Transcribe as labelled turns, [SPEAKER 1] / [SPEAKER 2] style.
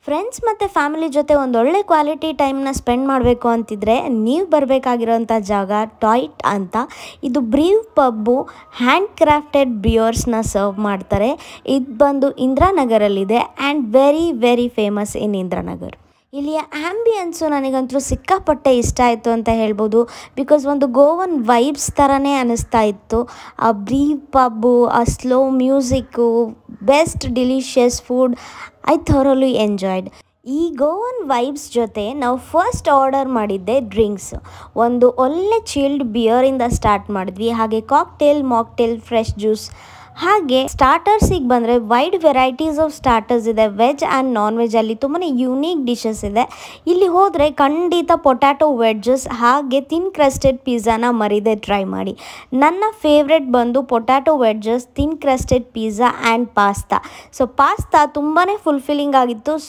[SPEAKER 1] friends ಮತ್ತು family ಜೊತೆ ಒಂದೊಳ್ಳೆ ಕ್ವಾಲಿಟಿ ಟೈಮ್ನ ಸ್ಪೆಂಡ್ ಮಾಡಬೇಕು ಅಂತಿದ್ರೆ ನೀವು ಬರಬೇಕಾಗಿರೋಂಥ ಜಾಗ ಟಾಯ್ಟ್ ಅಂತ ಇದು ಬ್ರೀವ್ ಪಬ್ಬು ಹ್ಯಾಂಡ್ ಕ್ರಾಫ್ಟೆಡ್ ಬಿಯರ್ಸ್ನ ಸರ್ವ್ ಮಾಡ್ತಾರೆ ಇದು ಬಂದು ಇಂದಿರಾನಗರಲ್ಲಿದೆ and very very famous in Indiranagar ಇಲ್ಲಿಯ ಆ್ಯಂಬಿಯನ್ಸು ನನಗಂತೂ ಸಿಕ್ಕಾಪಟ್ಟೆ ಇಷ್ಟ ಆಯಿತು ಅಂತ ಹೇಳ್ಬೋದು ಬಿಕಾಸ್ ಒಂದು ಗೋವನ್ ವೈಬ್ಸ್ ಥರನೇ ಅನ್ನಿಸ್ತಾ ಇತ್ತು ಆ ಬ್ರೀವ್ ಪಬ್ಬು ಆ slow music best delicious food I thoroughly enjoyed ಈ ಗೋವನ್ ವೈಬ್ಸ್ ಜೊತೆ ನಾವು ಫಸ್ಟ್ ಆರ್ಡರ್ ಮಾಡಿದ್ದೆ ಡ್ರಿಂಕ್ಸ್ ಒಂದು ಒಳ್ಳೆ ಚಿಲ್ಡ್ ಬಿಯರಿಂದ ಸ್ಟಾರ್ಟ್ ಮಾಡಿದ್ವಿ ಹಾಗೆ ಕಾಕ್ಟೇಲ್ ಮಾಕ್ಟೇಲ್ ಫ್ರೆಶ್ ಜ್ಯೂಸ್ ಹಾಗೆ ಸ್ಟಾರ್ಟರ್ಸಿಗೆ ಬಂದರೆ ವೈಡ್ ವೆರೈಟೀಸ್ ಆಫ್ ಸ್ಟಾರ್ಟರ್ಸ್ ಇದೆ ವೆಜ್ ಆ್ಯಂಡ್ ನಾನ್ ವೆಜ್ಜಲ್ಲಿ ತುಂಬಾ ಯೂನಿಕ್ ಡಿಶಸ್ ಇದೆ ಇಲ್ಲಿ ಹೋದರೆ ಖಂಡಿತ ಪೊಟ್ಯಾಟೊ ವೆಡ್ಜಸ್ ಹಾಗೆ ತಿನ್ ಕ್ರಸ್ಟೆಡ್ ಪಿಜ್ಜಾನ ಮರಿದೆ ಟ್ರೈ ಮಾಡಿ ನನ್ನ ಫೇವ್ರೆಟ್ ಬಂದು potato wedges thin crusted pizza and pasta so pasta ತುಂಬಾ ಫುಲ್ಫಿಲ್ಲಿಂಗ್ ಆಗಿತ್ತು